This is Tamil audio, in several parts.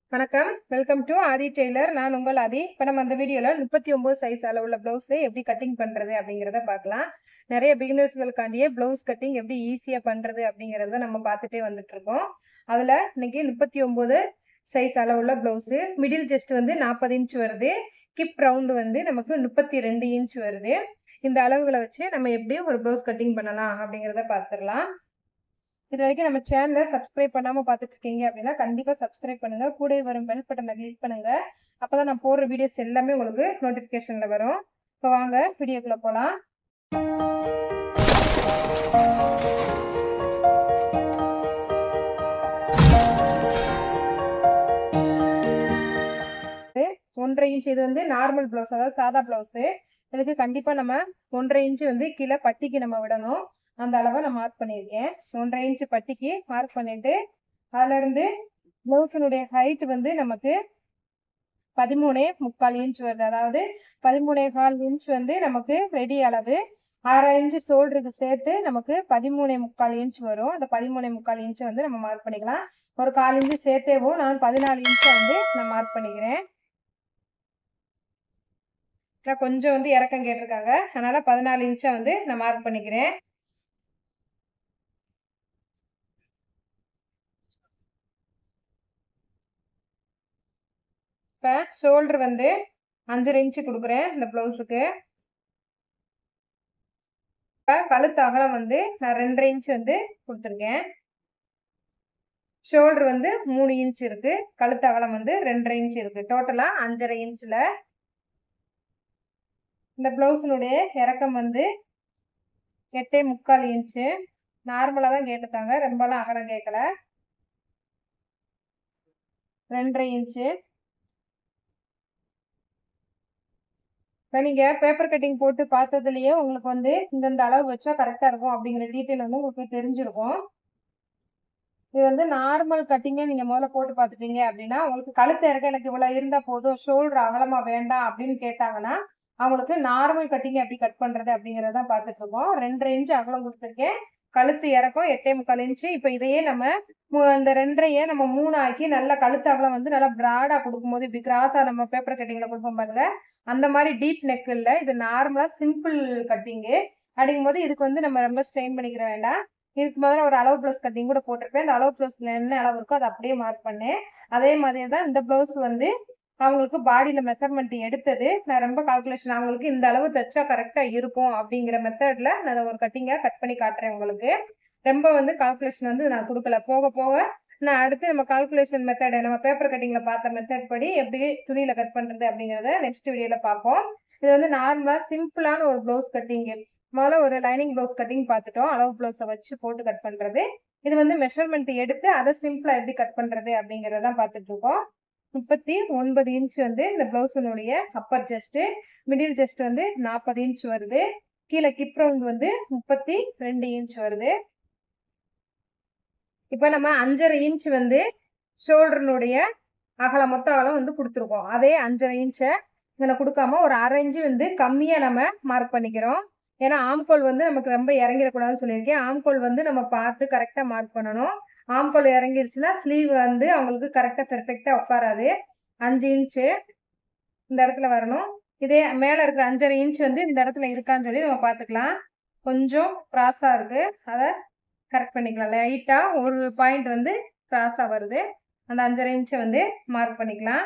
வணக்கம் வெல்கம் டு ஆதி டெய்லர் நான் உங்கள் ஆதி இப்போ நம்ம அந்த வீடியோவில் முப்பத்தி ஒம்பது சைஸ் அளவுள்ள ப்ளவுஸை எப்படி கட்டிங் பண்ணுறது அப்படிங்கிறத பார்க்கலாம் நிறைய பிகினர்ஸ்களுக்காண்டியே ப்ளவுஸ் கட்டிங் எப்படி ஈஸியாக பண்ணுறது அப்படிங்கிறத நம்ம பார்த்துட்டே வந்துட்டு இருக்கோம் அதில் இன்னைக்கு முப்பத்தி ஒம்பது சைஸ் அளவுள்ள ப்ளவுஸு மிடில் ஜஸ்ட் வந்து நாற்பது இன்ச் வருது கிப் ரவுண்டு வந்து நமக்கு முப்பத்தி ரெண்டு இன்ச் வருது இந்த அளவுகளை வச்சு நம்ம எப்படி ஒரு ப்ளவுஸ் கட்டிங் பண்ணலாம் அப்படிங்கிறத பார்த்துடலாம் இது வரைக்கும் நம்ம சேனலை சப்ஸ்கிரைப் பண்ணாம பார்த்துட்டு இருக்கீங்க அப்படின்னா கண்டிப்பா சப்ஸ்கிரைப் பண்ணுங்க கூட வரும் பெல் பட்டனை கிளிக் பண்ணுங்க அப்பதான் நான் போடுற வீடியோஸ் எல்லாமே உங்களுக்கு நோட்டிபிகேஷன்ல வரும் இப்போ வாங்க வீடியோக்குள்ள போலாம் ஒன்றரை இன்ச் இது வந்து நார்மல் பிளவுஸ் அதாவது சாதா பிளவுஸு இதுக்கு கண்டிப்பா நம்ம ஒன்றரை இன்ச் வந்து கீழே பட்டிக்கு நம்ம விடணும் அந்த அளவை நான் மார்க் பண்ணியிருக்கேன் ஒன்றரை இன்ச் பட்டிக்கு மார்க் பண்ணிட்டு அதுல இருந்து ப்ளவுஸினுடைய ஹைட் வந்து நமக்கு பதிமூணே முக்கால் இன்ச் வருது அதாவது பதிமூணே கால் இன்ச் வந்து நமக்கு ரெடி அளவு அரை இன்ச் ஷோல்டருக்கு சேர்த்து நமக்கு பதிமூணே முக்கால் இன்ச் வரும் அந்த பதிமூணே முக்கால் இன்ச்சை வந்து நம்ம மார்க் பண்ணிக்கலாம் ஒரு கால் இன்ச்சு சேர்த்தேவும் நான் பதினாலு இன்ச்சை வந்து நான் மார்க் பண்ணிக்கிறேன் கொஞ்சம் வந்து இறக்கம் கேட்டிருக்காங்க அதனால பதினாலு இன்ச்சை வந்து நான் மார்க் பண்ணிக்கிறேன் இப்போ ஷோல்டர் வந்து அஞ்சரை இன்ச்சு கொடுக்குறேன் இந்த ப்ளவுஸுக்கு இப்போ கழுத்து அகலம் வந்து நான் ரெண்டரை இன்ச் வந்து கொடுத்துருக்கேன் ஷோல்டர் வந்து மூணு இன்ச் இருக்கு கழுத்து அகலம் வந்து ரெண்டரை இன்ச் இருக்கு டோட்டலா அஞ்சரை இன்ச்சில் இந்த ப்ளவுஸினுடைய இறக்கம் வந்து எட்டே முக்கால் இன்ச்சு நார்மலாக தான் கேட்டிருக்காங்க ரொம்பலாம் அகலம் கேட்கல ரெண்டரை இன்ச்சு இப்போ நீங்கள் பேப்பர் கட்டிங் போட்டு பார்த்ததுலேயே உங்களுக்கு வந்து இந்தந்த அளவு வச்சா கரெக்டாக இருக்கும் அப்படிங்கிற டீட்டெயில் வந்து உங்களுக்கு தெரிஞ்சிருக்கும் இது வந்து நார்மல் கட்டிங்கே நீங்கள் முதல்ல போட்டு பார்த்துட்டீங்க அப்படின்னா உங்களுக்கு கழுத்து இறக்க எனக்கு இவ்வளோ இருந்தால் போதும் ஷோல்டர் அகலமாக வேண்டாம் அப்படின்னு கேட்டாங்கன்னா அவங்களுக்கு நார்மல் கட்டிங் எப்படி கட் பண்ணுறது அப்படிங்கிறத பார்த்துட்டு இருக்கோம் ரெண்டரை இன்ச்சு அகலம் கொடுத்துருக்கேன் கழுத்து இறக்கம் எட்டே முக்கால் இன்ச்சு இப்போ இதையே நம்ம இந்த ரெண்டரையை நம்ம மூணு ஆக்கி நல்ல கழுத்து அகலம் வந்து நல்லா ப்ராடாக கொடுக்கும்போது இப்படி கிராஸாக நம்ம பேப்பர் கட்டிங்கில் கொடுப்போம் பாருங்க அந்த மாதிரி டீப் நெக் இல்லை இது நார்மலாக சிம்பிள் கட்டிங்கு அப்படிங்கும்போது இதுக்கு வந்து நம்ம ரொம்ப ஸ்ட்ரெயின் பண்ணிக்கிற வேண்டாம் இதுக்கு முதல்ல ஒரு அளவு ப்ளவுஸ் கட்டிங் கூட போட்டிருப்பேன் அந்த அளவு ப்ளவுஸில் என்ன அளவு இருக்கோ அதை அப்படியே மார்க் பண்ணேன் அதே மாதிரி தான் இந்த ப்ளவுஸ் வந்து அவங்களுக்கு பாடியில் மெஷர்மெண்ட் எடுத்தது நான் ரொம்ப கால்குலேஷன் அவங்களுக்கு இந்த அளவு தைச்சா கரெக்டாக இருக்கும் அப்படிங்கிற மெத்தடில் நான் ஒரு கட்டிங்காக கட் பண்ணி காட்டுறேன் உங்களுக்கு ரொம்ப வந்து கால்குலேஷன் வந்து நான் கொடுக்கல போக போக நான் அடுத்து நம்ம கால்குலேஷன் மெத்தட் நம்ம பேப்பர் கட்டிங்கில் பார்த்த மெத்தட் படி எப்படி துணியில் கட் பண்ணுறது அப்படிங்கிறத நெக்ஸ்ட் வீடியோவில் பார்ப்போம் இது வந்து நார்மலாக சிம்பிளான ஒரு ப்ளவுஸ் கட்டிங்கு முதல்ல ஒரு லைனிங் ப்ளவுஸ் கட்டிங் பார்த்துட்டோம் அளவு ப்ளவுஸை வச்சு போட்டு கட் பண்ணுறது இது வந்து மெஷர்மெண்ட் எடுத்து அதை சிம்பிளாக எப்படி கட் பண்ணுறது அப்படிங்கிறதான் பார்த்துட்டு இருக்கோம் முப்பத்தி ஒன்பது இன்ச் வந்து இந்த பிளவுஸினுடைய அப்பர் ஜஸ்ட் மிடில் ஜஸ்ட் வந்து நாற்பது இன்ச் வருது கீழே கிப் ரவுண்ட் வந்து முப்பத்தி ரெண்டு இன்ச் வருது இப்போ நம்ம அஞ்சரை இன்ச் வந்து ஷோல்டர்னுடைய அகலம் மொத்த அகலம் வந்து கொடுத்துருக்கோம் அதே அஞ்சரை இன்ச்சை இதில் கொடுக்காம ஒரு அரை இன்ச்சு வந்து கம்மியாக நம்ம மார்க் பண்ணிக்கிறோம் ஏன்னா ஆம்கோல் வந்து நமக்கு ரொம்ப இறங்கிடக்கூடாதுன்னு சொல்லியிருக்கேன் ஆம்கோல் வந்து நம்ம பார்த்து கரெக்டாக மார்க் பண்ணணும் ஆம்கோல் இறங்கிருச்சுன்னா ஸ்லீவ் வந்து அவங்களுக்கு கரெக்டாக பெர்ஃபெக்டாக உட்காராது அஞ்சு இன்ச்சு இந்த இடத்துல வரணும் இதே மேலே இருக்கிற அஞ்சரை இன்ச் வந்து இந்த இடத்துல இருக்கான்னு சொல்லி நம்ம பார்த்துக்கலாம் கொஞ்சம் க்ராஸாக இருக்குது அதை கரெக்ட் பண்ணிக்கலாம் லைட்டாக ஒரு பாயிண்ட் வந்து க்ராஸாக வருது அந்த அஞ்சரை இன்ச்சை வந்து மார்க் பண்ணிக்கலாம்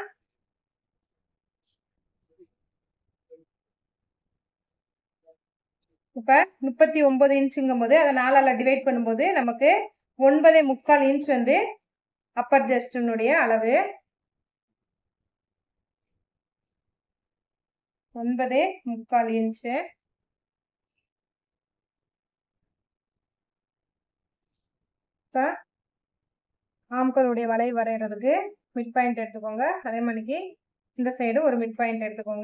இப்போ முப்பத்தி ஒன்பது இன்ச்சுங்கும் போது அதை நாலால் டிவைட் பண்ணும்போது நமக்கு ஒன்பதே முக்கால் இன்ச் வந்து அப்பர் ஜஸ்டினுடைய அளவு ஒன்பதே முக்கால் இன்ச்சு இப்போ ஆம்களுடைய வளைவு வரைகிறதுக்கு மிட் பாயிண்ட் எடுத்துக்கோங்க அதே மாதிரிக்கு இந்த சைடு ஒரு மிட் பாயிண்ட் எடுத்துக்கோங்க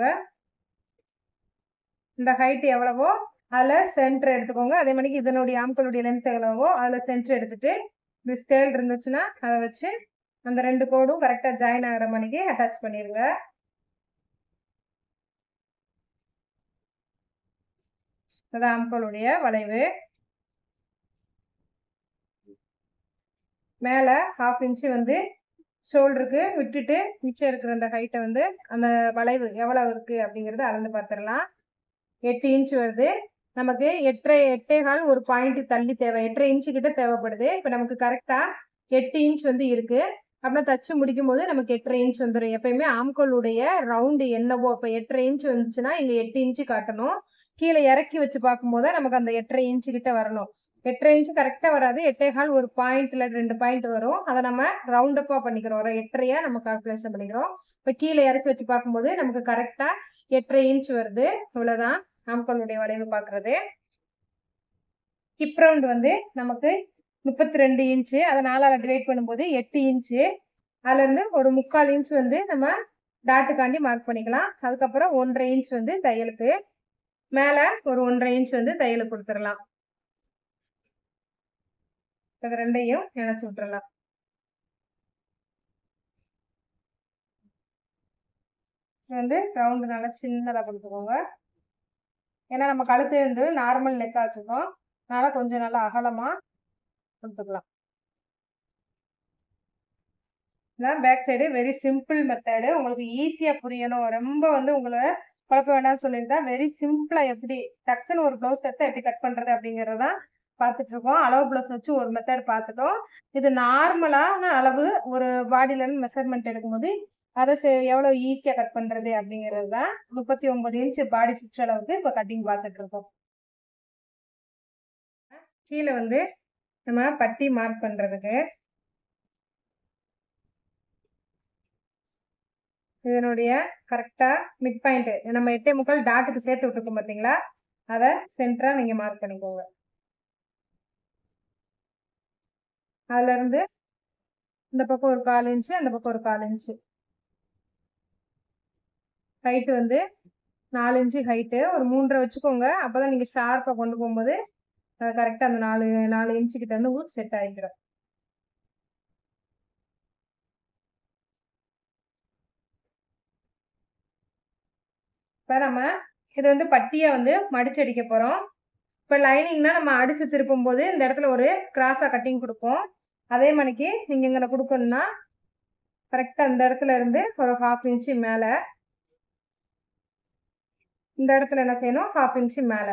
இந்த ஹைட் எவ்வளவோ அதில் சென்டர் எடுத்துக்கோங்க அதே மாதிரிக்கு இதனுடைய ஆம்களுடைய லென்த் எவ்வளவோ அதில் சென்டர் எடுத்துட்டு இப்படி ஸ்கேல் இருந்துச்சுன்னா அதை வச்சு அந்த ரெண்டு கோடும் கரெக்டாக ஜாயின் ஆகிற மணிக்கு அட்டாச் பண்ணிடுங்க அது ஆம்களுடைய வளைவு மேலே ஹாஃப் இன்ச்சு வந்து ஷோல்டருக்கு விட்டுட்டு மிச்சம் இருக்கிற அந்த ஹைட்டை வந்து அந்த வளைவு எவ்வளோ இருக்குது அப்படிங்கிறத அளந்து பார்த்துடலாம் எட்டு இன்ச் வருது நமக்கு எட்டரை எட்டே கால் ஒரு பாயிண்ட் தள்ளி தேவை எட்டரை இன்ச்சு கிட்ட தேவைப்படுது இப்போ நமக்கு கரெக்டாக எட்டு இன்ச் வந்து இருக்கு அப்படின்னா தச்சு முடிக்கும் போது நமக்கு எட்டரை இன்ச் வந்துடும் எப்பயுமே ஆம்கோலுடைய ரவுண்டு என்னவோ இப்போ எட்டரை இன்ச் வந்துச்சுன்னா இங்கே எட்டு இன்ச்சு காட்டணும் கீழே இறக்கி வச்சு பார்க்கும்போது நமக்கு அந்த எட்டரை இன்ச்சு கிட்ட வரணும் எட்டரை இன்ச்சு கரெக்டாக வராது எட்டே கால் ஒரு பாயிண்ட் இல்லை ரெண்டு பாயிண்ட் வரும் அதை நம்ம ரவுண்ட் அப்பாக பண்ணிக்கிறோம் ஒரு எட்டரையா நம்ம கால்குலேஷன் பண்ணிக்கிறோம் இப்போ கீழே இறக்கி வச்சு பார்க்கும்போது நமக்கு கரெக்டாக எட்டரை இன்ச் வருது இவ்வளோதான் ஆம்கோலுடைய வளைவு பார்க்குறது ஹிப் ரவுண்ட் வந்து நமக்கு முப்பத்தி ரெண்டு இன்ச்சு அதை நாலால் டிவைட் பண்ணும்போது எட்டு இன்ச்சு அதுலேருந்து ஒரு முக்கால் இன்ச் வந்து நம்ம டாட்டுக்காண்டி மார்க் பண்ணிக்கலாம் அதுக்கப்புறம் ஒன்றரை இன்ச் வந்து தையலுக்கு மேலே ஒரு ஒன்றரை இன்ச் வந்து தையலுக்கு கொடுத்துடலாம் இது ரெண்டையும் இணைச்சி விட்டுறலாம் வந்து ரவுண்டு நல்லா சின்னதாக கொடுத்துக்கோங்க ஏன்னா நம்ம கழுத்து வந்து நார்மல் நெக்காக வச்சுருக்கோம் அதனால் கொஞ்சம் நல்லா அகலமாக கொடுத்துக்கலாம் இதான் back side very simple method உங்களுக்கு ஈஸியாக புரியணும் ரொம்ப வந்து உங்களை குழப்ப வேணாம்னு சொல்லியிருந்தா வெரி சிம்பிளாக எப்படி டக்குன்னு ஒரு ப்ளவுஸ் எடுத்து எப்படி கட் பண்ணுறது அப்படிங்கிறதான் பார்த்துட்டு இருக்கோம் அளவு ப்ளவுஸ் வச்சு ஒரு மெத்தட் பார்த்துட்டோம் இது நார்மலான அளவு ஒரு பாடியிலேருந்து மெஷர்மெண்ட் எடுக்கும்போது அதை எவ்வளோ ஈஸியாக கட் பண்ணுறது அப்படிங்கிறது தான் முப்பத்தி ஒன்பது இன்ச்சு பாடி சுற்றளவுக்கு இப்போ கட்டிங் பார்த்துட்டு இருக்கோம் கீழே வந்து நம்ம பட்டி மார்க் பண்ணுறதுக்கு இதனுடைய கரெக்டாக மிட் பாயிண்ட் நம்ம எட்டே முக்கால் டாட்டுக்கு சேர்த்து விட்டுருக்கோம் பார்த்தீங்களா அதை சென்டராக நீங்கள் மார்க் பண்ணிக்கோங்க அதுலேருந்து இந்த பக்கம் ஒரு கால் இன்ச்சு அந்த பக்கம் ஒரு கால் இன்ச்சு ஹைட்டு வந்து நாலு இன்ச்சு ஹைட்டு ஒரு மூன்றரை வச்சுக்கோங்க அப்போ தான் நீங்கள் ஷார்ப்பாக கொண்டு போகும்போது அது கரெக்டாக அந்த நாலு நாலு இன்ச்சு கிட்ட வந்து ஊர் செட் ஆகிக்கிறோம் இப்போ நம்ம இது வந்து பட்டியை வந்து மடிச்சு அடிக்க போகிறோம் இப்போ லைனிங்னா நம்ம அடித்து திருப்பும் போது இந்த இடத்துல ஒரு கிராஸாக கட்டிங் கொடுப்போம் அதே மணிக்கு நீங்கள் இங்கே கொடுக்கணும்னா கரெக்டாக இந்த இடத்துல இருந்து ஒரு ஹாஃப் இன்ச்சு மேலே இந்த இடத்துல என்ன செய்யணும் ஹாஃப் இன்ச்சு மேலே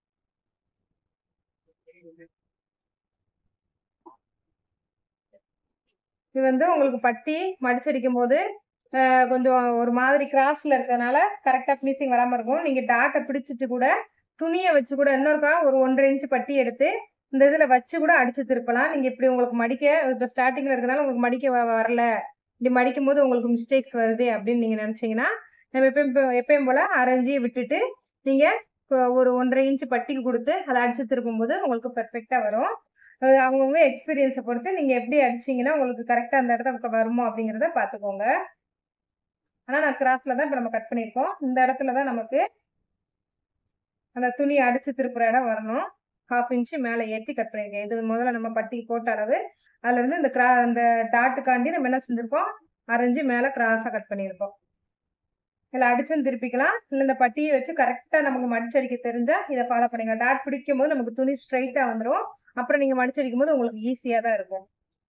இது வந்து உங்களுக்கு பட்டி மடிச்சடிக்கும் போது கொஞ்சம் ஒரு மாதிரி கிராஸ்ல இருக்கிறதுனால கரெக்டாக ஃபினிஷிங் வராமல் இருக்கும் நீங்கள் டாட்டை பிடிச்சிட்டு கூட துணியை வச்சு கூட இன்னொருக்கா ஒரு ஒன்றரை இன்ச்சு பட்டி எடுத்து இந்த இதில் வச்சு கூட அடிச்சு திருப்பலாம் நீங்கள் இப்படி உங்களுக்கு மடிக்க இப்போ ஸ்டார்டிங்கில் இருக்கிறனால உங்களுக்கு மடிக்க வரல இப்படி மடிக்கும் போது உங்களுக்கு மிஸ்டேக்ஸ் வருது அப்படின்னு நீங்கள் நினச்சிங்கன்னா நம்ம எப்பயும் எப்பயும் போல் அரைஞ்சி விட்டுட்டு நீங்கள் ஒரு ஒன்றரை இன்ச்சு பட்டிக்கு கொடுத்து அதை அடிச்சு திருப்பும் போது உங்களுக்கு பெர்ஃபெக்டாக வரும் அவங்கவுங்க எக்ஸ்பீரியன்ஸை பொறுத்து நீங்கள் எப்படி அடிச்சிங்கன்னா உங்களுக்கு கரெக்டாக அந்த இடத்துல வருமோ அப்படிங்கிறத பார்த்துக்கோங்க ஆனால் நான் கிராஸில் தான் இப்போ நம்ம கட் பண்ணியிருக்கோம் இந்த இடத்துல தான் நமக்கு அந்த துணி அடித்து திருப்புற இடம் வரணும் ஹாஃப் இன்ச்சு மேலே ஏற்றி கட் பண்ணியிருக்கேன் இது முதல்ல நம்ம பட்டி போட்ட அளவு அதில் இருந்து இந்த கிரா அந்த டாட்டுக்காண்டி நம்ம என்ன செஞ்சுருக்கோம் அரைஞ்சி மேலே கிராஸாக கட் பண்ணியிருக்கோம் இதில் அடிச்சும் திருப்பிக்கலாம் இல்லை இந்த பட்டியை வச்சு கரெக்டாக நமக்கு மடிச்சடிக்க தெரிஞ்சால் இதை ஃபாலோ பண்ணிங்க டாட் பிடிக்கும் போது நமக்கு துணி ஸ்ட்ரைட்டாக வந்துடும் அப்புறம் நீங்கள் மடிச்சடிக்கும் போது உங்களுக்கு ஈஸியாக தான் இருக்கும்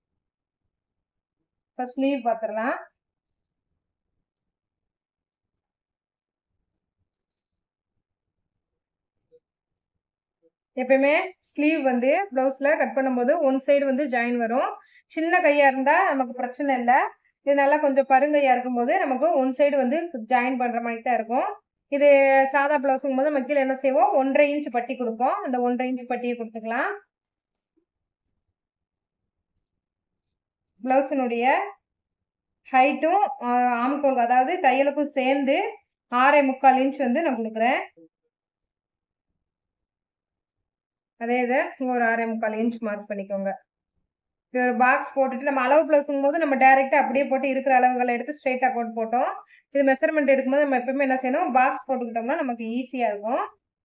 இப்போ ஸ்லீவ் பார்த்துடலாம் எப்பயுமே ஸ்லீவ் வந்து ப்ளவுஸில் கட் பண்ணும்போது ஒன் சைடு வந்து ஜாயின் வரும் சின்ன கையாக இருந்தால் நமக்கு பிரச்சனை இல்லை இது நல்லா கொஞ்சம் பருங்கையாக இருக்கும்போது நமக்கு ஒன் சைடு வந்து ஜாயின் பண்ணுற மாதிரி தான் இருக்கும் இது சாதா ப்ளவுஸுங்கும் போது நம்ம கீழே என்ன செய்வோம் ஒன்றரை இன்ச் பட்டி கொடுப்போம் அந்த ஒன்றரை இன்ச் பட்டியை கொடுத்துக்கலாம் ப்ளவுஸினுடைய ஹைட்டும் ஆம்கோல் அதாவது தையலுக்கும் சேர்ந்து ஆறே முக்கால் இன்ச் வந்து நான் கொடுக்குறேன் அதே இதை ஒரு ஆறே முக்கால் இன்ச் மார்க் பண்ணிக்கோங்க இப்போ ஒரு பாக்ஸ் போட்டுட்டு நம்ம அளவு ப்ளவுஸுங்கும் போது நம்ம டேரெக்டாக அப்படியே போட்டு இருக்கிற அளவுகளை எடுத்து ஸ்ட்ரெயிட்டாக போட்டு போட்டோம் இது மெஷர்மெண்ட் எடுக்கும்போது நம்ம எப்பவுமே என்ன செய்யணும் பாக்ஸ் போட்டுக்கிட்டோம்னா நமக்கு ஈஸியாக இருக்கும்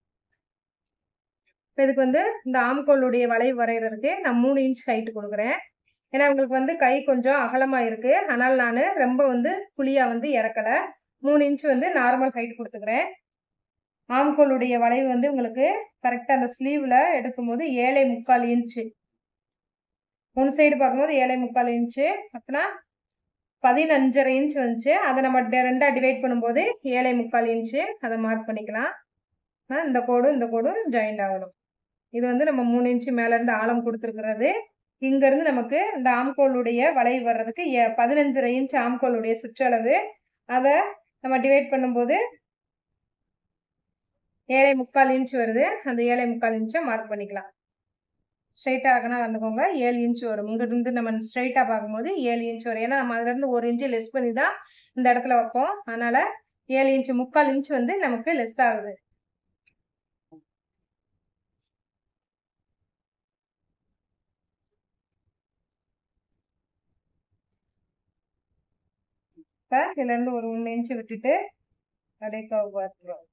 இப்போ இதுக்கு வந்து இந்த ஆம்கோளுடைய வளைவு வரைகிறதுக்கு நான் மூணு இன்ச் ஹைட்டு கொடுக்குறேன் ஏன்னா உங்களுக்கு வந்து கை கொஞ்சம் அகலமாக இருக்குது அதனால் நான் ரொம்ப வந்து குழியாக வந்து இறக்கலை மூணு இன்ச் வந்து நார்மல் ஹைட் கொடுத்துக்கிறேன் ஆம்கோளுடைய வளைவு வந்து உங்களுக்கு கரெக்டாக அந்த ஸ்லீவில் எடுக்கும்போது ஏழை முக்கால் இன்ச்சு ஒன் சைடு பார்க்கும்போது ஏழை முக்கால் இன்ச்சு அப்படின்னா பதினஞ்சரை இன்ச் வந்துச்சு அதை நம்ம ட- ரெண்டா டிவைட் பண்ணும்போது ஏழை முக்கால் இன்ச்சு அதை மார்க் பண்ணிக்கலாம் ஆ, இந்த கோடும் இந்த கோடும் ஜாயிண்ட் ஆகணும் இது வந்து நம்ம மூணு இன்ச்சு மேல இருந்து ஆழம் கொடுத்துருக்கிறது இங்க இருந்து நமக்கு இந்த ஆம்கோலுடைய வளைவு வர்றதுக்கு எ- பதினஞ்சரை இன்ச் ஆம்கோலுடைய சுற்றளவு அதை நம்ம டிவைட் பண்ணும்போது ஏழை முக்கால் இன்ச் வருது அந்த ஏழை முக்கால் இன்ச்சை மார்க் பண்ணிக்கலாம் ஸ்ட்ரைட்டாக ஆகினா வந்துக்கோங்க ஏழு இன்ச் வரும் இங்க இருந்து நம்ம ஸ்ட்ரைட்டாக பார்க்கும்போது ஏழு இன்ச் வரும் ஏன்னா நம்ம அதுலேருந்து ஒரு இன்ச்சு லெஸ் பண்ணி தான் இந்த இடத்துல வைப்போம் அதனால ஏழு இன்ச் முக்கால் இன்ச் வந்து நமக்கு லெஸ் ஆகுது இப்போ இதுலேருந்து ஒரு ஒன்று இன்ச்சு விட்டுட்டு அப்படியே கவு பார்த்துருவோம்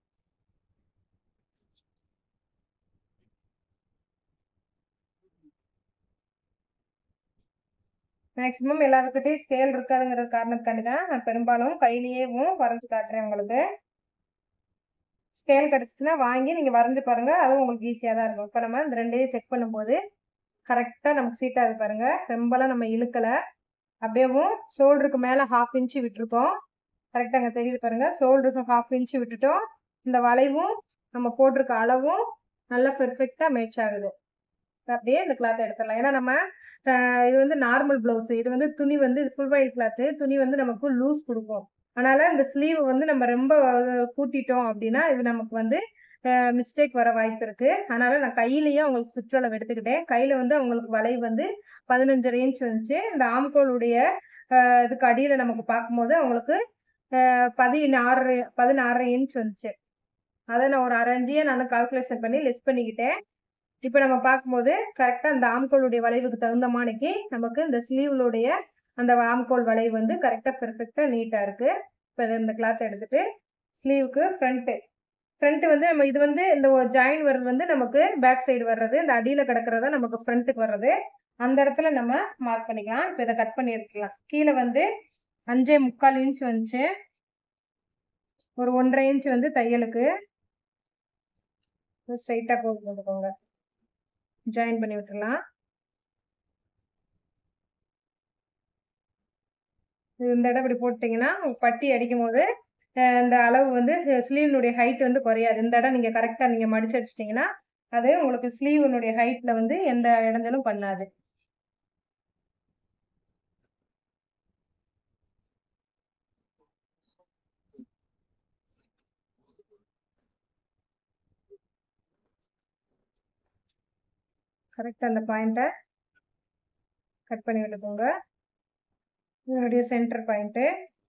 மேக்ஸிமம் எல்லாருக்கிட்டையும் ஸ்கேல் இருக்காதுங்கிற காரணத்துக்காண்டி தான் நான் பெரும்பாலும் கையிலேயேவும் வரைஞ்சு காட்டுறேன் உங்களுக்கு ஸ்கேல் கிடச்சிச்சுன்னா வாங்கி நீங்கள் வரைஞ்சு பாருங்க அதுவும் உங்களுக்கு ஈஸியாக தான் இருக்கும் இப்போ நம்ம இந்த ரெண்டையும் செக் பண்ணும்போது கரெக்டாக நமக்கு சீட் ஆகுது பாருங்க ரொம்பலாம் நம்ம இழுக்கலை அப்படியேவும் ஷோல்டருக்கு மேலே ஹாஃப் இன்ச்சு விட்டுருக்கோம் கரெக்டாக அங்கே தெரியுது பாருங்க ஷோல்டருக்கு ஹாஃப் இன்ச்சு விட்டுட்டோம் இந்த வளைவும் நம்ம போட்டிருக்க அளவும் நல்லா பெர்ஃபெக்டாக மேட்ச் ஆகுது அப்படியே இந்த கிளாத் எடுத்துடலாம் ஏன்னா நம்ம ஆஹ் இது வந்து நார்மல் பிளவுஸ் இது வந்து துணி வந்து ஃபுல் வயல் கிளாத்து துணி வந்து நமக்கு லூஸ் கொடுக்கும் அதனால இந்த ஸ்லீவ் வந்து நம்ம ரொம்ப அஹ், கூட்டிட்டோம் அப்படின்னா இது நமக்கு வந்து மிஸ்டேக் வர வாய்ப்பு இருக்கு அதனால நான் கையிலேயே அவங்களுக்கு சுற்றளவு எடுத்துக்கிட்டேன் கையில வந்து அவங்களுக்கு வளைவு வந்து பதினஞ்சரை இன்ச் வந்துச்சு இந்த ஆம்கோலுடைய ஆஹ், இதுக்கு அடியில நமக்கு பார்க்கும்போது அவங்களுக்கு ஆஹ், பதினாறு பதினாறரை இன்ச் வந்துச்சு அதை நான் ஒரு அரை இன்ச்சியை நான் கால்குலேஷன் பண்ணி லெஸ் பண்ணிக்கிட்டேன் இப்போ நம்ம பார்க்கும்போது கரெக்டாக இந்த ஆம்கோலுடைய வளைவுக்கு தகுந்த மாணிக்கு நமக்கு இந்த ஸ்லீவ்லுடைய அந்த ஆம்கோல் வளைவு வந்து கரெக்டாக பெர்ஃபெக்டாக நீட்டாக இருக்குது இப்போ இந்த கிளாத் எடுத்துட்டு ஸ்லீவுக்கு ஃப்ரண்ட்டு ஃப்ரண்ட் வந்து நம்ம இது வந்து இந்த ஜாயின் வர்றது வந்து நமக்கு பேக் சைடு வர்றது இந்த அடியில் கிடக்கிறதா நமக்கு ஃப்ரண்ட்டுக்கு வர்றது அந்த இடத்துல நம்ம மார்க் பண்ணிக்கலாம் இப்போ இதை கட் பண்ணி எடுத்துக்கலாம் கீழே வந்து அஞ்சே முக்கால் இன்ச் வந்துச்சு ஒரு ஒன்றரை இன்ச் வந்து தையலுக்கு ஸ்ட்ரைட்டாக போட்டு போட்டுக்கோங்க ஜாயின் பண்ணி விட்டுறலாம் இது இந்த இடம் இப்படி போட்டிங்கன்னா பட்டி அடிக்கும் போது அஹ் இந்த அளவு வந்து ஸ்லீவ்னுடைய ஹைட் வந்து குறையாது இந்த இடம் நீங்கள் கரெக்டாக நீங்கள் மடிச்சு அடிச்சிட்டிங்கன்னா அது உங்களுக்கு ஸ்லீவ்னுடைய ஹைட்டில் வந்து எந்த இடைஞ்சலும் பண்ணாது கரெக்டாக அந்த பாயிண்ட்டை கட் பண்ணி விட்டுக்கோங்க இதனுடைய சென்டர் பாயிண்ட்டு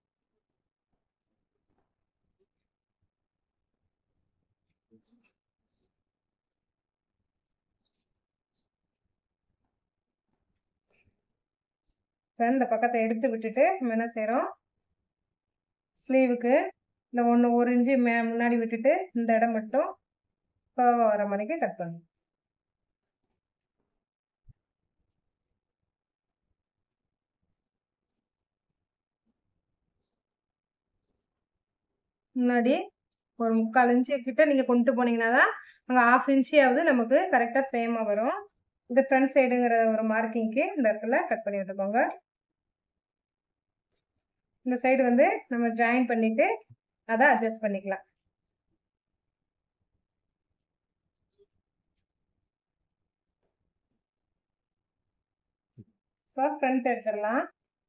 இந்த பக்கத்தை எடுத்து விட்டுட்டு நம்ம என்ன செய்கிறோம் ஸ்லீவுக்கு இந்த ஒன்று ஒரு இன்ச்சு மே முன்னாடி விட்டுட்டு இந்த இடம் மட்டும் கர்வ் வர மணிக்கு கட் பண்ணணும் முன்னாடி ஒரு முக்கால் இன்ச்சு கிட்ட நீங்கள் கொண்டு போனீங்கன்னா தான் அங்கே ஆஃப் இன்ச்சியாவது நமக்கு கரெக்டாக சேமாக வரும் இந்த ஃப்ரண்ட் சைடுங்கிற ஒரு மார்க்கிங்க்கு இந்த இடத்துல கட் பண்ணி விட்டுக்கோங்க இந்த சைடு வந்து நம்ம ஜாயின் பண்ணிட்டு அதை அட்ஜஸ்ட் பண்ணிக்கலாம் இப்போ ஃப்ரண்ட் எடுத்துடலாம்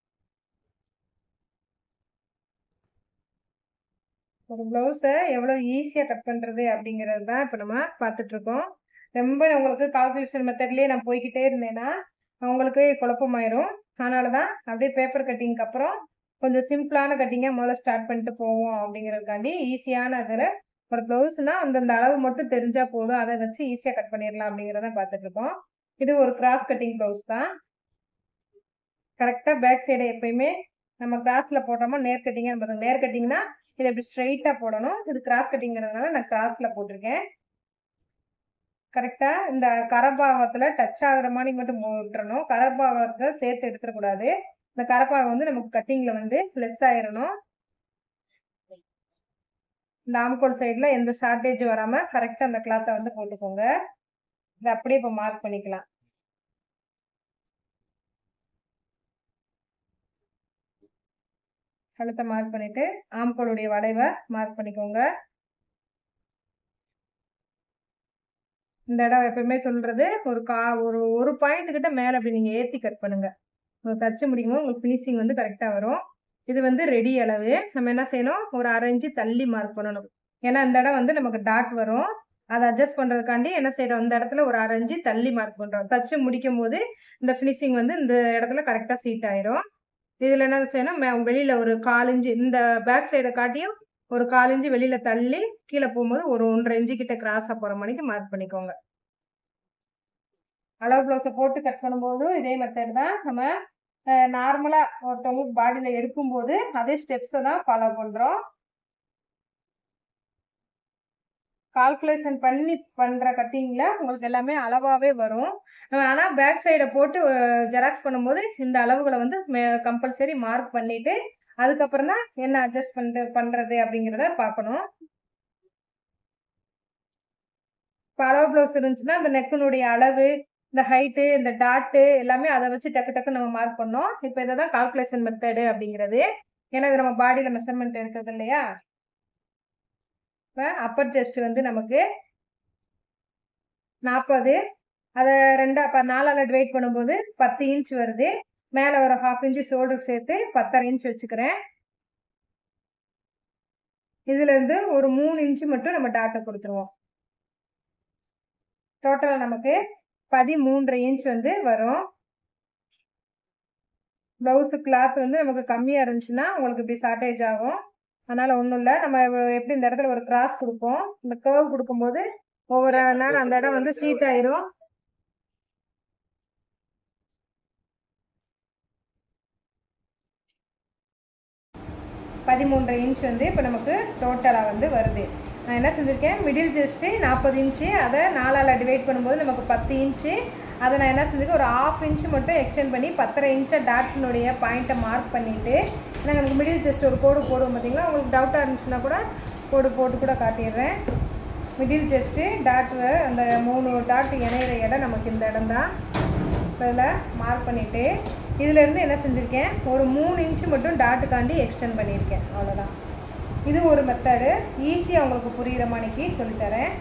ஒரு ப்ளவுஸை எவ்வளோ ஈஸியாக கட் பண்ணுறது அப்படிங்கிறது தான் இப்போ நம்ம பார்த்துட்ருக்கோம் ரொம்ப உங்களுக்கு கால்குலேஷன் மெத்தட்லேயே நான் போய்கிட்டே இருந்தேன்னா உங்களுக்கு குழப்பமாயிரும் அதனால தான் அப்படியே பேப்பர் கட்டிங்க்கு அப்புறம் கொஞ்சம் சிம்பிளான கட்டிங்காக முதல்ல ஸ்டார்ட் பண்ணிட்டு போவோம் அப்படிங்கிறதுக்காண்டி ஈஸியான அதில் ஒரு ப்ளவுஸ்னால் அந்தந்த அளவு மட்டும் தெரிஞ்சால் போதும் அதை வச்சு ஈஸியாக கட் பண்ணிடலாம் அப்படிங்கிறத பார்த்துட்ருக்கோம் இது ஒரு கிராஸ் கட்டிங் ப்ளவுஸ் தான் கரெக்டாக பேக் சைடை எப்பயுமே நம்ம கிராஸில் போடுறோமோ நேர் கட்டிங்காக நம்ம நேர் கட்டிங்னா இதை இப்படி ஸ்ட்ரைட்டாக போடணும் இது கிராஸ் கட்டிங்கிறதுனால நான் கிராஸில் போட்டிருக்கேன் கரெக்டாக இந்த கரபாகத்தில் டச் ஆகுற மாதிரி மட்டும் போட்டுறணும் கரபாகத்தை சேர்த்து எடுத்துடக்கூடாது இந்த கரப்பாகம் வந்து நமக்கு கட்டிங்கில் வந்து லெஸ் ஆயிடணும் இந்த ஆம்கோல் சைடில் எந்த ஷார்ட்டேஜ் வராமல் கரெக்டாக அந்த கிளாத்தை வந்து போட்டுக்கோங்க இதை அப்படியே இப்போ மார்க் பண்ணிக்கலாம் கழுத்தை மார்க் பண்ணிட்டு ஆம்கோலுடைய வளைவை மார்க் பண்ணிக்கோங்க இந்த இடம் எப்பயுமே சொல்றது ஒரு கா ஒரு ஒரு பாயிண்ட் கிட்ட மேல அப்படி நீங்க ஏத்தி கட் பண்ணுங்க உங்களுக்கு தச்சு முடிக்கும் போது உங்களுக்கு ஃபினிஷிங் வந்து கரெக்டா வரும் இது வந்து ரெடி அளவு நம்ம என்ன செய்யணும் ஒரு அரை இன்ச்சு தள்ளி மார்க் பண்ணணும் ஏன்னா இந்த இடம் வந்து நமக்கு டாட் வரும் அதை அட்ஜஸ்ட் பண்றதுக்காண்டி என்ன செய்யறோம் இந்த இடத்துல ஒரு அரை இன்ச்சு தள்ளி மார்க் பண்றோம் தச்சு முடிக்கும் போது இந்த ஃபினிஷிங் வந்து இந்த இடத்துல கரெக்டா சீட் ஆயிரும் இதுல என்ன செய்யணும் மே- வெளியில ஒரு காலிஞ்சு இந்த பேக் சைடை காட்டியும் ஒரு காலிஞ்சு வெளியில தள்ளி கீழே போகும்போது ஒரு ஒன்றரை இன்ச்சு கிட்ட கிராஸா போற மணிக்கு மார்க் பண்ணிக்கோங்க அளவு ப்ளவுஸை போட்டு கட் பண்ணும்போதும் இதே மெத்தட் தான் நம்ம நார்மலா ஒருத்தவங்களுக்கு பாடியில எடுக்கும்போது அதே ஸ்டெப்ஸை தான் ஃபாலோ பண்றோம் கால்குலேஷன் பண்ணி பண்ற கட்டிங்ல உங்களுக்கு எல்லாமே அளவாவே வரும் நம்ம ஆனா பேக் சைடை போட்டு ஜெராக்ஸ் பண்ணும்போது இந்த அளவுகளை வந்து கம்பல்சரி மார்க் பண்ணிட்டு அதுக்கப்புறம் தான் என்ன அட்ஜஸ்ட் பண்ற பண்றது அப்படிங்கிறத பார்க்கணும் இப்போ அளவு ப்ளவுஸ் இருந்துச்சுன்னா அந்த நெக்கினுடைய அளவு இந்த ஹைட்டு இந்த டாட்டு எல்லாமே அதை வச்சு டக்கு டக்கு நம்ம மார்க் பண்ணோம் இப்போ இதை தான் கால்குலேஷன் மெத்தடு அப்படிங்கிறது ஏன்னா இது நம்ம பாடியில் மெஷர்மெண்ட் எடுக்கிறது இல்லையா இப்போ அப்பர் செஸ்ட் வந்து நமக்கு நாற்பது அதை ரெண்டா இப்போ நாலால் டிவைட் பண்ணும்போது பத்து இன்ச் வருது மேலே ஒரு ஹாஃப் இன்ச்சு ஷோல்டருக்கு சேர்த்து பத்தரை இன்ச் வச்சுக்கிறேன் இதுலேருந்து ஒரு மூணு இன்ச்சு மட்டும் நம்ம டாட்டை கொடுத்துருவோம் டோட்டலாக நமக்கு பதிமூன்றரை இன்ச் வந்து வரும் ப்ளவுஸு கிளாத் வந்து நமக்கு கம்மியாக இருந்துச்சுன்னா உங்களுக்கு இப்படி ஷார்ட்டேஜ் ஆகும் அதனால் ஒன்றும் இல்லை நம்ம எப்படி இந்த இடத்துல ஒரு கிராஸ் கொடுப்போம் இந்த கர்வ் கொடுக்கும்போது ஒவ்வொரு நேரம் அந்த இடம் வந்து சீட் ஆயிரும் பதிமூன்றரை இன்ச் வந்து இப்போ நமக்கு டோட்டலாக வந்து வருது நான் என்ன செஞ்சுருக்கேன் மிடில் ஜஸ்ட்டு நாற்பது இன்ச்சு அதை நாலால் டிவைட் பண்ணும்போது நமக்கு பத்து இன்ச்சு அதை நான் என்ன செஞ்சுருக்கேன் ஒரு ஆஃப் இன்ச்சு மட்டும் எக்ஸ்டெண்ட் பண்ணி பத்தரை இன்ச்சை டாட்டினுடைய பாயிண்ட்டை மார்க் பண்ணிவிட்டு நாங்கள் எனக்கு மிடில் ஜஸ்ட் ஒரு கோடு போடுவோம் பார்த்தீங்களா உங்களுக்கு டவுட்டாக இருந்துச்சுன்னா கூட கோடு போட்டு கூட காட்டிடுறேன் மிடில் ஜஸ்ட்டு டாட் அந்த மூணு டாட் இணையிற இடம் நமக்கு இந்த இடம் தான் இதில் மார்க் பண்ணிவிட்டு இதுலேருந்து என்ன செஞ்சுருக்கேன் ஒரு மூணு இன்ச்சு மட்டும் டாட்டுக்காண்டி எக்ஸ்டெண்ட் பண்ணியிருக்கேன் அவ்வளோதான் இது ஒரு மெத்தடு ஈஸியாக உங்களுக்கு புரிகிற மாதிரிக்கு சொல்லித்தரேன்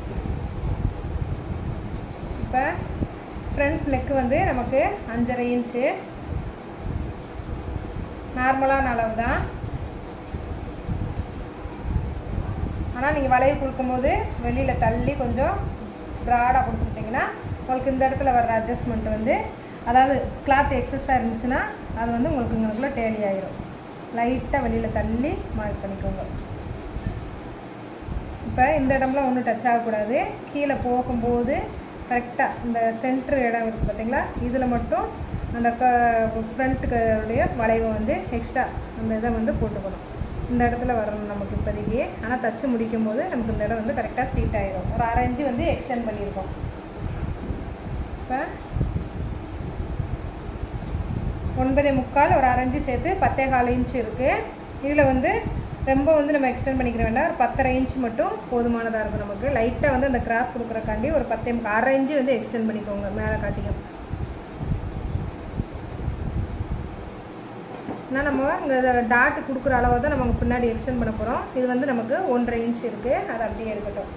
இப்போ ஃப்ரண்ட் நெக்கு வந்து நமக்கு அஞ்சரை இன்ச்சு நார்மலான அளவு தான் ஆனால் நீங்கள் வளைவு கொடுக்கும்போது வெளியில் தள்ளி கொஞ்சம் ப்ராடாக கொடுத்துக்கிட்டிங்கன்னா உங்களுக்கு இந்த இடத்துல வர்ற அட்ஜஸ்ட்மெண்ட் வந்து அதாவது கிளாத் எக்ஸஸாக இருந்துச்சுன்னா அது வந்து உங்களுக்கு இங்களுக்குள்ள டேலி ஆயிரும் லைட்டாக வெளியில் தள்ளி மார்க் பண்ணிக்கோங்க இப்போ இந்த இடம்லாம் ஒன்றும் டச் ஆகக்கூடாது கீழே போகும்போது கரெக்டாக இந்த சென்ட்ரு இடம் இருக்குது பார்த்தீங்களா இதில் மட்டும் அந்த க ஃப்ரண்ட்டுடைய வளைவை வந்து எக்ஸ்ட்ரா அந்த இதை வந்து போட்டுக்கணும் இந்த இடத்துல வரணும் நமக்கு இப்போதைக்கு ஆனால் தச்சு முடிக்கும் போது நமக்கு இந்த இடம் வந்து கரெக்டாக சீட் ஆயிடும் ஒரு அரை இன்ச்சு வந்து எக்ஸ்டெண்ட் பண்ணியிருக்கோம் இப்போ ஒன்பதே முக்கால் ஒரு அரைஞ்சு சேர்த்து பத்தே கால் இன்ச் இருக்குது இதில் வந்து ரொம்ப வந்து நம்ம எக்ஸ்டெண்ட் பண்ணிக்கிற வேண்டாம் ஒரு பத்தரை இன்ச் மட்டும் போதுமானதாக இருக்கும் நமக்கு லைட்டாக வந்து அந்த கிராஸ் கொடுக்குறக்காண்டி ஒரு பத்தே முக்கால் அரை இன்ச்சு வந்து எக்ஸ்டெண்ட் பண்ணிக்கோங்க மேலே காட்டிக்கும் ஆனால் நம்ம இந்த டாட் கொடுக்குற அளவை தான் நம்ம பின்னாடி எக்ஸ்டெண்ட் பண்ண போகிறோம் இது வந்து நமக்கு ஒன்றரை இன்ச் இருக்குது அது அப்படியே இருக்கட்டும்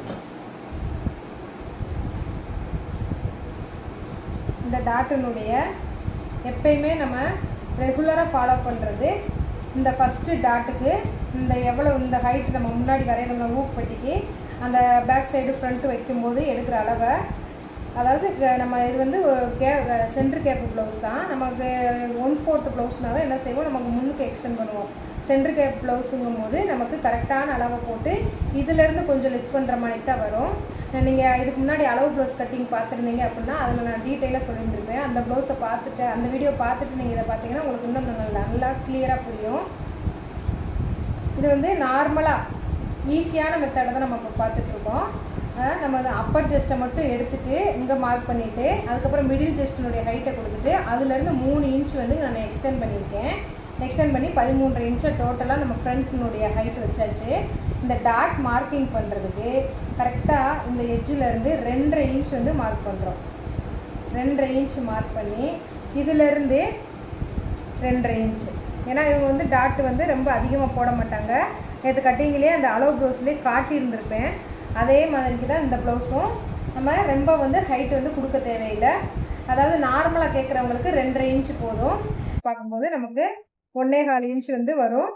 இந்த டாட்டினுடைய எப்பயுமே நம்ம ரெகுலராக ஃபாலோ பண்ணுறது இந்த ஃபஸ்ட்டு டாட்டுக்கு இந்த எவ்வளோ இந்த ஹைட் நம்ம முன்னாடி வரையிற ஊக் பட்டிக்கு அந்த பேக் சைடு ஃப்ரண்ட்டு வைக்கும்போது எடுக்கிற அளவை அதாவது க- நம்ம இது வந்து கே சென்ட்ரு கேப்பு ப்ளவுஸ் தான் நமக்கு ஒன் ஃபோர்த் ப்ளவுஸ்னால் தான் என்ன செய்வோம் நமக்கு முன்னுக்கு எக்ஸ்டெண்ட் பண்ணுவோம் சென்ட்ரு கேப் ப்ளவுஸுங்கும் போது நமக்கு கரெக்டான அளவை போட்டு இதிலேருந்து கொஞ்சம் லெஸ் பண்ணுற மாதிரி தான் வரும் நீங்கள் இதுக்கு முன்னாடி அளவு ப்ளவுஸ் கட்டிங் பார்த்துருந்தீங்க அப்படின்னா அதில் நான் டீட்டெயிலாக சொல்லியிருந்திருப்பேன் அந்த ப்ளவுஸை பார்த்துட்டு அந்த வீடியோ பார்த்துட்டு நீங்கள் இதை பார்த்தீங்கன்னா உங்களுக்கு இன்னும் நல்லா நல்லா கிளியராக புரியும் இது வந்து நார்மலாக ஈஸியான மெத்தடை தான் நம்ம இப்போ பார்த்துட்ருக்கோம் நம்ம அந்த அப்பர் ஜெஸ்ட்டை மட்டும் எடுத்துட்டு இங்கே மார்க் பண்ணிவிட்டு அதுக்கப்புறம் மிடில் ஜெஸ்டினுடைய ஹைட்டை கொடுத்துட்டு அதுலேருந்து மூணு இன்ச் வந்து நான் எக்ஸ்டெண்ட் பண்ணியிருக்கேன் எக்ஸ்டெண்ட் பண்ணி பதிமூன்றரை இன்ச்சை டோட்டலாக நம்ம ஃப்ரண்ட்னுடைய ஹைட் வச்சாச்சு இந்த டாட் மார்க்கிங் பண்ணுறதுக்கு கரெக்டாக இந்த edge-ல இருந்து ரெண்டரை இன்ச் வந்து மார்க் பண்ணுறோம் ரெண்டரை இன்ச் மார்க் பண்ணி இதிலேருந்து ரெண்டரை இன்ச்சு ஏன்னா இவங்க வந்து டாட் வந்து ரொம்ப அதிகமாக போட மாட்டாங்க நேற்று கட்டிங்லேயே அந்த அளவு ப்ளவுஸ்லேயே காட்டியிருந்திருப்பேன் அதே மாதிரிக்கு தான் இந்த ப்ளவுஸும் நம்ம ரொம்ப வந்து ஹைட் வந்து கொடுக்க தேவையில்லை அதாவது நார்மலாக கேட்குறவங்களுக்கு ரெண்டரை இன்ச்சு போதும் பார்க்கும்போது நமக்கு ஒன்னே கால் இன்ச் வந்து வரும்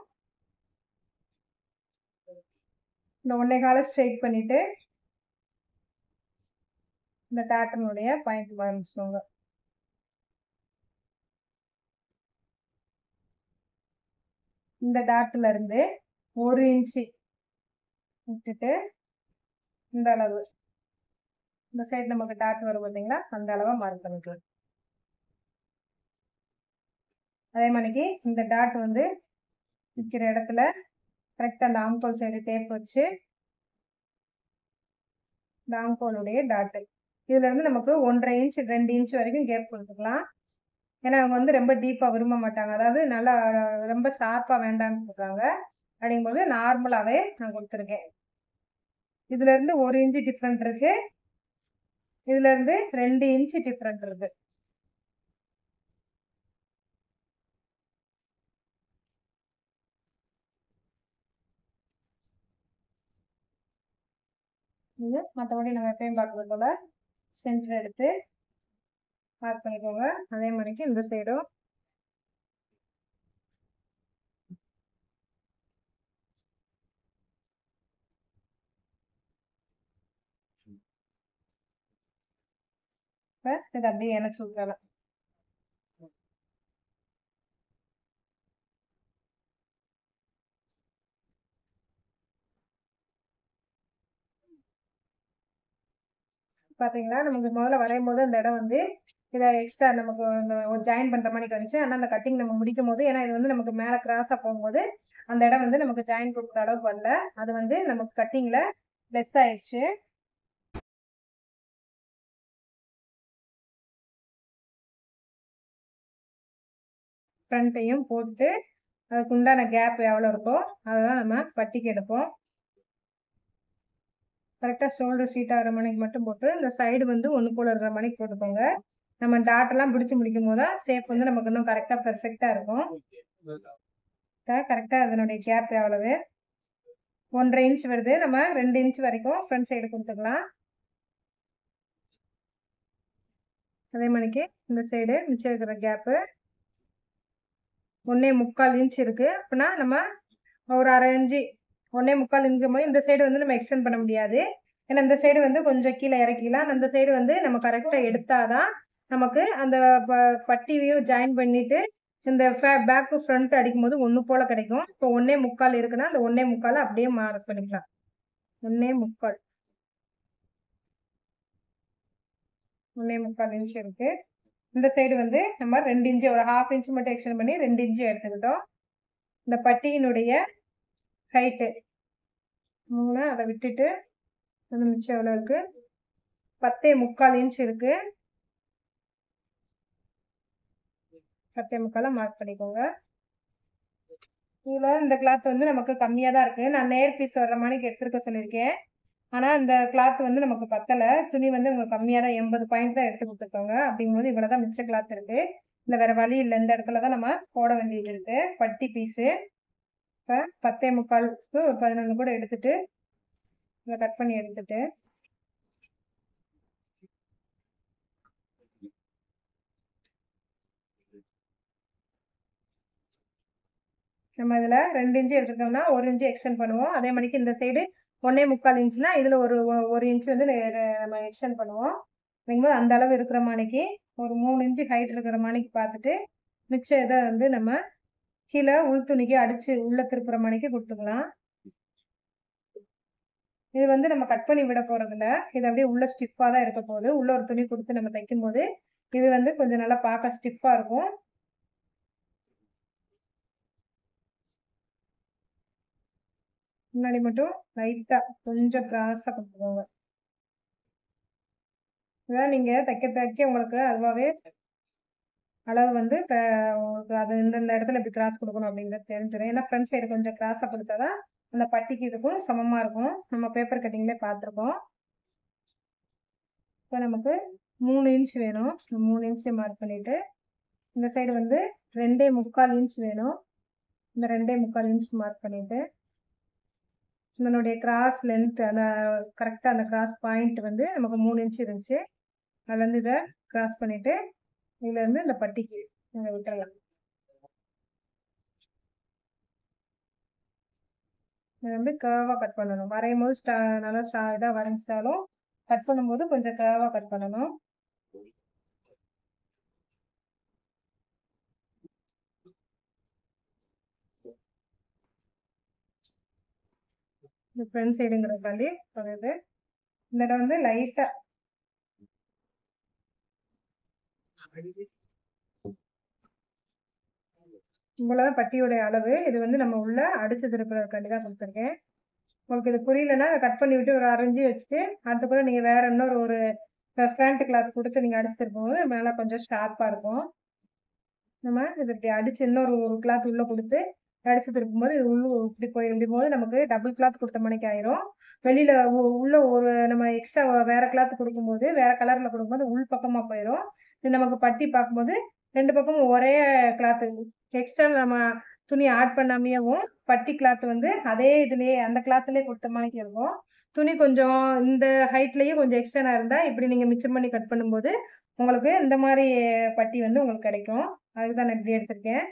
இந்த ஒன்னே காலை ஸ்ட்ரெயிட் பண்ணிவிட்டு இந்த டாட்டனுடைய பாயிண்ட் ஆரம்பிச்சுக்கோங்க இந்த டாட்ல இருந்து ஒரு இன்ச்சு விட்டுட்டு இந்த அளவு இந்த சைடு நமக்கு டாட் வரும் பார்த்தீங்களா அந்த அளவை மார்க் பண்ணிக்கலாம் அதே மாதிரிக்கு இந்த டாட் வந்து நிற்கிற இடத்துல கரெக்டாக அந்த ஆம்கோல் சைடு டேப் வச்சு இந்த ஆம்கோலுடைய டாட்டு இதுல இருந்து நமக்கு ஒன்றரை இன்ச் ரெண்டு இன்ச் வரைக்கும் கேப் கொடுத்துக்கலாம் ஏன்னா அவங்க வந்து ரொம்ப டீப்பாக விரும்ப மாட்டாங்க அதாவது நல்லா ரொம்ப ஷார்ப்பாக வேண்டாம்னு சொல்கிறாங்க அப்படிங்கும்போது நார்மலாகவே நான் கொடுத்துருக்கேன் இதுல இருந்து ஒரு இன்ச்சு டிஃப்ரெண்ட் இருக்கு இதுல இருந்து ரெண்டு இன்ச்சு டிஃப்ரெண்ட் இருக்கு இது மற்றபடி நம்ம எப்பயும் பார்க்கறது போல சென்டர் எடுத்து மார்க் பண்ணிக்கோங்க அதே மாதிரிக்கு இந்த சைடும் இப்போ இதை அப்படியே இணைச்சு விட்டுறலாம் பார்த்தீங்களா நமக்கு முதல்ல வரையும் போது அந்த இடம் வந்து இதை எக்ஸ்ட்ரா நமக்கு ஒரு ஜாயின் பண்ணுற மாதிரி வந்துச்சு ஆனால் அந்த கட்டிங் நம்ம முடிக்கும் போது ஏன்னா இது வந்து நமக்கு மேலே கிராஸாக போகும்போது அந்த இடம் வந்து நமக்கு ஜாயின் கொடுக்குற அளவுக்கு வரல அது வந்து நமக்கு கட்டிங்கில் லெஸ் ஆயிடுச்சு ஃப்ரண்ட்டையும் போட்டு அதுக்கு உண்டான கேப் எவ்வளோ இருக்கோ அதெல்லாம் நம்ம பட்டிக்கு எடுப்போம் கரெக்டாக ஷோல்டர் சீட் ஆகிற மணிக்கு மட்டும் போட்டு இந்த சைடு வந்து ஒன்று போல இருக்கிற மணிக்கு போட்டுக்கோங்க நம்ம டாட்டெல்லாம் பிடிச்சி முடிக்கும் போது தான் ஷேப் வந்து நமக்கு இன்னும் கரெக்டாக பெர்ஃபெக்டாக இருக்கும் கரெக்டாக அதனுடைய கேப் எவ்வளவு ஒன்றரை இன்ச் வருது நம்ம ரெண்டு இன்ச் வரைக்கும் ஃப்ரண்ட் சைடு கொடுத்துக்கலாம் அதே மாதிரிக்கு இந்த சைடு மிச்சம் இருக்கிற கேப்பு ஒன்னே முக்கால் இன்ச் இருக்கு அப்படின்னா நம்ம ஒரு அரை இன்ச்சு ஒன்னே முக்கால் இன்ச்சும் போது இந்த சைடு வந்து நம்ம எக்ஸ்டெண்ட் பண்ண முடியாது ஏன்னா இந்த சைடு வந்து கொஞ்சம் கீழே இறக்கிக்கலாம் அந்த சைடு வந்து நம்ம கரெக்டாக எடுத்தாதான் நமக்கு அந்த பட்டியையும் ஜாயின் பண்ணிட்டு இந்த பேக்கு ஃப்ரண்ட் அடிக்கும் போது ஒன்று போல கிடைக்கும் இப்போ ஒன்னே முக்கால் இருக்குன்னா அந்த ஒன்னே முக்கால் அப்படியே மார்க் பண்ணிக்கலாம் ஒன்னே முக்கால் ஒன்னே முக்கால் இன்ச் இருக்கு இந்த சைடு வந்து நம்ம ரெண்டு இன்ச்சு ஒரு ஹாஃப் இன்ச் மட்டும் எக்ஸ்டெண்ட் பண்ணி ரெண்டு இன்ச்சு எடுத்துக்கிட்டோம் இந்த பட்டியினுடைய ஹைட்டு மூணு அதை விட்டுட்டு அது மிச்சம் எவ்வளோ இருக்கு பத்தே முக்கால் இன்ச் இருக்கு பத்தே முக்கால மார்க் பண்ணிக்கோங்க இதில் இந்த கிளாத் வந்து நமக்கு கம்மியாக தான் இருக்குது நான் நேர் பீஸ் வர்ற மாதிரி எடுத்துருக்க சொல்லியிருக்கேன் ஆனால் இந்த கிளாத் வந்து நமக்கு பத்தலை துணி வந்து உங்களுக்கு கம்மியாக தான் எண்பது பாயிண்ட் தான் எடுத்து கொடுத்துருக்காங்க அப்படிங்கும்போது இவ்வளோ தான் மிச்ச கிளாத் இருக்குது இந்த வேறு வழி இல்லை இந்த இடத்துல தான் நம்ம போட வேண்டியது இருக்குது பட்டி பீஸு இப்போ பத்தே முக்காலுக்கு ஒரு பதினொன்று கூட எடுத்துட்டு இதை கட் பண்ணி எடுத்துட்டு நம்ம இதில் ரெண்டு இன்ச்சு எடுத்துட்டோம்னா ஒரு இன்ச்சு எக்ஸ்டெண்ட் பண்ணுவோம் அதே மாதிரிக்கு இந்த சைடு ஒன்னே முக்கால் இன்ச்சுனா இதில் ஒரு ஒரு இன்ச்சு வந்து நம்ம எக்ஸ்டெண்ட் பண்ணுவோம் அப்படிங்கும்போது அந்த அளவு இருக்கிற மாணிக்கு ஒரு மூணு இன்ச்சு ஹைட் இருக்கிற மாணிக்கு பார்த்துட்டு மிச்சம் இதை வந்து நம்ம கீழே உள் துணிக்கு அடிச்சு உள்ள திருப்புற மணிக்கு கொடுத்துக்கலாம் இது வந்து நம்ம கட் பண்ணி விட போறதில்ல இது அப்படியே உள்ள ஸ்டிஃபாக தான் இருக்க போகுது உள்ள ஒரு துணி கொடுத்து நம்ம தைக்கும் போது இது வந்து கொஞ்சம் நல்லா பார்க்க ஸ்டிஃபாக இருக்கும் முன்னாடி மட்டும் லைட்டாக கொஞ்சம் கிராஸாக கொடுத்துக்கோங்க இதான் நீங்கள் தைக்க தைக்க உங்களுக்கு அதுவாகவே அளவு வந்து உங்களுக்கு அது இந்த இடத்துல இப்படி கிராஸ் கொடுக்கணும் அப்படிங்கிறது தெரிஞ்சிடும் ஏன்னா ஃப்ரண்ட் சைடு கொஞ்சம் கிராஸாக கொடுத்தா தான் அந்த பட்டிக்கு இதுக்கும் சமமாக இருக்கும் நம்ம பேப்பர் கட்டிங்லேயே பார்த்துருக்கோம் இப்போ நமக்கு மூணு இன்ச் வேணும் மூணு இன்ச்சு மார்க் பண்ணிவிட்டு இந்த சைடு வந்து ரெண்டே முக்கால் இன்ச் வேணும் இந்த ரெண்டே முக்கால் இன்ச் மார்க் பண்ணிட்டு இதனுடைய கிராஸ் லென்த் அந்த கரெக்டாக அந்த கிராஸ் பாயிண்ட் வந்து நமக்கு மூணு இன்ச் இருந்துச்சு அதுலேருந்து இதை கிராஸ் பண்ணிட்டு இதுலேருந்து இந்த பட்டிக்கு இதை விட்டுறலாம் இதை வந்து கேர்வாக கட் பண்ணணும் வரையும் போது ஸ்டா நல்லா ஸ்டா இதாக வரைஞ்சிட்டாலும் கட் பண்ணும்போது கொஞ்சம் கேர்வாக கட் பண்ணணும் இந்த ஃப்ரண்ட் சைடுங்கிறதுக்காண்டி வருது இந்த இடம் வந்து லைட்டாக இவ்வளோதான் பட்டியோடைய அளவு இது வந்து நம்ம உள்ள அடிச்சு திருப்புறதுக்காண்டி தான் கொடுத்துருக்கேன் உங்களுக்கு இது புரியலன்னா அதை கட் பண்ணி விட்டு ஒரு அரைஞ்சி வச்சுட்டு அடுத்த கூட நீங்கள் வேற இன்னொரு ஒரு பேண்ட் கிளாத் கொடுத்து நீங்கள் அடிச்சு திருப்பும்போது நல்லா கொஞ்சம் ஷார்ப்பாக இருக்கும் நம்ம இது இப்படி அடிச்சு இன்னொரு ஒரு கிளாத் உள்ள கொடுத்து அடிச்சு திருப்பும்போது இது உள்ள இப்படி போயிடும் போது நமக்கு டபுள் கிளாத் கொடுத்த மணிக்கு ஆயிரும் வெளியில உள்ள ஒரு நம்ம எக்ஸ்ட்ரா வேற கிளாத் கொடுக்கும்போது வேற கலர்ல கொடுக்கும்போது உள் பக்கமா போயிடும் இது நமக்கு பட்டி பார்க்கும்போது ரெண்டு பக்கமும் ஒரே கிளாத் எக்ஸ்ட்ரா நம்ம துணி ஆட் பண்ணாமையவும் பட்டி கிளாத் வந்து அதே இதுலயே அந்த கிளாத்லயே கொடுத்த மாதிரி இருக்கும் துணி கொஞ்சம் இந்த ஹைட்லயே கொஞ்சம் எக்ஸ்டர்னா இருந்தா இப்படி நீங்க மிச்சம் பண்ணி கட் பண்ணும்போது உங்களுக்கு இந்த மாதிரி பட்டி வந்து உங்களுக்கு கிடைக்கும் அதுக்கு தான் நான் இப்படி எடுத்திருக்கேன்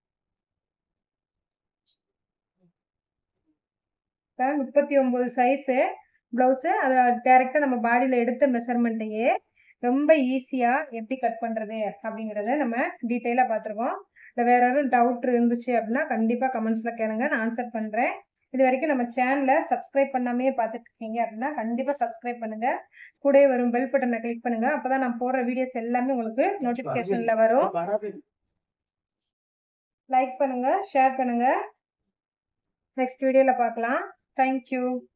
முப்பத்தி ஒன்பது சைஸு ப்ளவுஸு அதை டேரெக்டாக நம்ம பாடியில் எடுத்த மெஷர்மெண்ட்டையே ரொம்ப ஈஸியாக எப்படி கட் பண்ணுறது அப்படிங்கிறத நம்ம டீட்டெயிலாக பார்த்துருக்கோம் இல்லை வேற எதுவும் டவுட் இருந்துச்சு அப்படின்னா கண்டிப்பாக கமெண்ட்ஸில் கேளுங்க நான் ஆன்சர் பண்ணுறேன் இது வரைக்கும் நம்ம சேனலை சப்ஸ்கிரைப் பண்ணாமே பார்த்துட்டு இருக்கீங்க அப்படின்னா கண்டிப்பாக சப்ஸ்கிரைப் பண்ணுங்கள் கூடவே வரும் பெல் பட்டனை கிளிக் பண்ணுங்கள் அப்போ தான் நான் போடுற வீடியோஸ் எல்லாமே உங்களுக்கு நோட்டிஃபிகேஷனில் வரும் லைக் பண்ணுங்கள் ஷேர் பண்ணுங்கள் நெக்ஸ்ட் வீடியோவில் பார்க்கலாம் தேங்க்யூ